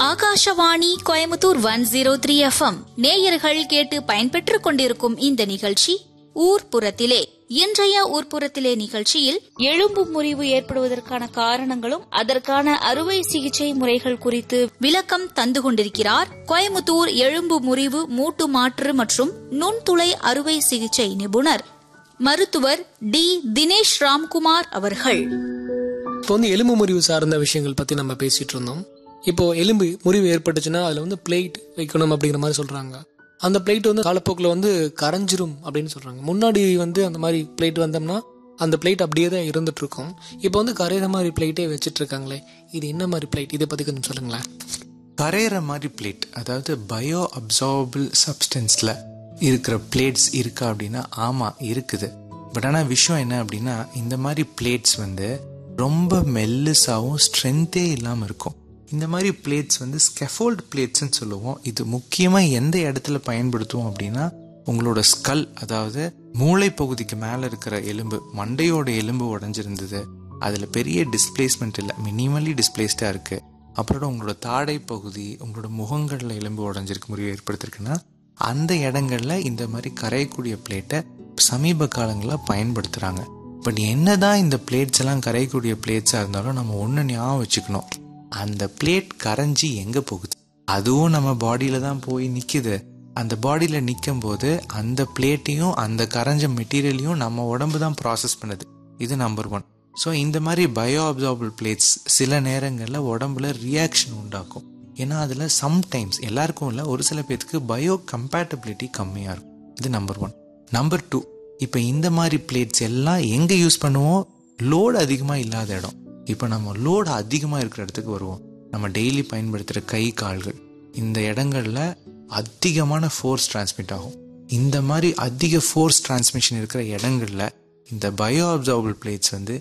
Akashvani Coimbatore one zero three FM நேயர்கள் கேட்டு பயன்பெற்றுக் கொண்டிருக்கும் இந்த நிகழ்ச்சி ஊர்ப்புறத்திலே இன்றைய ஊர்ப்புறத்திலே நிகழ்ச்சியில் எலும்பு முறிவு ஏற்படுவதற்கான காரணங்களும் அதற்கான அறுவை சிகிச்சை முறைகள் குறித்து விளக்கம் தந்து கொண்டிருக்கிறார் கோயமுத்தூர் எலும்பு முறிவு மூட்டு மாற்று மற்றும் நுண்துளை அறுவை சிகிச்சை நிபுணர் மருத்துவர் டி தினேஷ் ராம்குமார் அவர்கள் இப்போ வந்து எலும்பு முறிவு சார்ந்த விஷயங்கள் பற்றி நம்ம பேசிட்டு இருந்தோம் இப்போ எலும்பு முறிவு ஏற்பட்டுச்சுன்னா அதில் வந்து பிளேட் வைக்கணும் அப்படிங்கிற மாதிரி சொல்கிறாங்க அந்த பிளேட் வந்து காலப்போக்கில் வந்து கரைஞ்சிரும் அப்படின்னு சொல்கிறாங்க முன்னாடி வந்து அந்த மாதிரி பிளேட் வந்தோம்னா அந்த பிளேட் அப்படியே தான் இருந்துட்டு இருக்கும் இப்போ வந்து கரையிற மாதிரி பிளேட்டே வச்சுட்டு இருக்காங்களே இது என்ன மாதிரி பிளேட் இதை பற்றி கொஞ்சம் சொல்லுங்களேன் கரையிற மாதிரி பிளேட் அதாவது பயோ அப்சார்பபிள் சப்ஸ்டன்ஸில் இருக்கிற பிளேட்ஸ் இருக்கா அப்படின்னா ஆமாம் இருக்குது பட் ஆனால் விஷயம் என்ன அப்படின்னா இந்த மாதிரி பிளேட்ஸ் வந்து ரொம்ப மெல்லுசாகவும் ஸ்ட்ரென்த்தே இல்லாமல் இருக்கும் இந்த மாதிரி பிளேட்ஸ் வந்து ஸ்கெஃபோல்டு பிளேட்ஸ்ன்னு சொல்லுவோம் இது முக்கியமாக எந்த இடத்துல பயன்படுத்துவோம் அப்படின்னா உங்களோட ஸ்கல் அதாவது மூளை பகுதிக்கு மேலே இருக்கிற எலும்பு மண்டையோட எலும்பு உடஞ்சிருந்தது அதில் பெரிய டிஸ்பிளேஸ்மெண்ட் இல்லை மினிமலி டிஸ்பிளேஸ்டாக இருக்குது அப்புறம் உங்களோட தாடை பகுதி உங்களோட முகங்களில் எலும்பு உடஞ்சிருக்கு முறிவு ஏற்படுத்திருக்குன்னா அந்த இடங்கள்ல இந்த மாதிரி கரையக்கூடிய பிளேட்டை சமீப காலங்களில் பயன்படுத்துகிறாங்க பட் என்னதான் இந்த பிளேட்ஸ் எல்லாம் கரையக்கூடிய பிளேட்ஸாக இருந்தாலும் நம்ம ஒன்று ஞாபகம் வச்சுக்கணும் அந்த பிளேட் கரைஞ்சி எங்கே போகுது அதுவும் நம்ம பாடியில் தான் போய் நிற்கிது அந்த பாடியில் நிற்கும் போது அந்த பிளேட்டையும் அந்த கரைஞ்ச மெட்டீரியலையும் நம்ம உடம்பு தான் ப்ராசஸ் பண்ணுது இது நம்பர் ஒன் ஸோ இந்த மாதிரி பயோ அப்சார்பிள் பிளேட்ஸ் சில நேரங்களில் உடம்புல ரியாக்ஷன் உண்டாக்கும் ஏன்னா அதில் சம்டைம்ஸ் எல்லாருக்கும் இல்லை ஒரு சில பேர்த்துக்கு பயோ கம்பேட்டபிலிட்டி கம்மியாக இருக்கும் இது நம்பர் ஒன் நம்பர் டூ இப்போ இந்த மாதிரி பிளேட்ஸ் எல்லாம் எங்கே யூஸ் பண்ணுவோம் லோடு அதிகமாக இல்லாத இடம் இப்போ நம்ம லோடு அதிகமாக இருக்கிற இடத்துக்கு வருவோம் நம்ம டெய்லி பயன்படுத்துகிற கை கால்கள் இந்த இடங்கள்ல அதிகமான ஃபோர்ஸ் டிரான்ஸ்மிட் ஆகும் இந்த மாதிரி அதிக ஃபோர்ஸ் டிரான்ஸ்மிஷன் இருக்கிற இடங்கள்ல இந்த பயோ அப்சார்பிள் பிளேட்ஸ் வந்து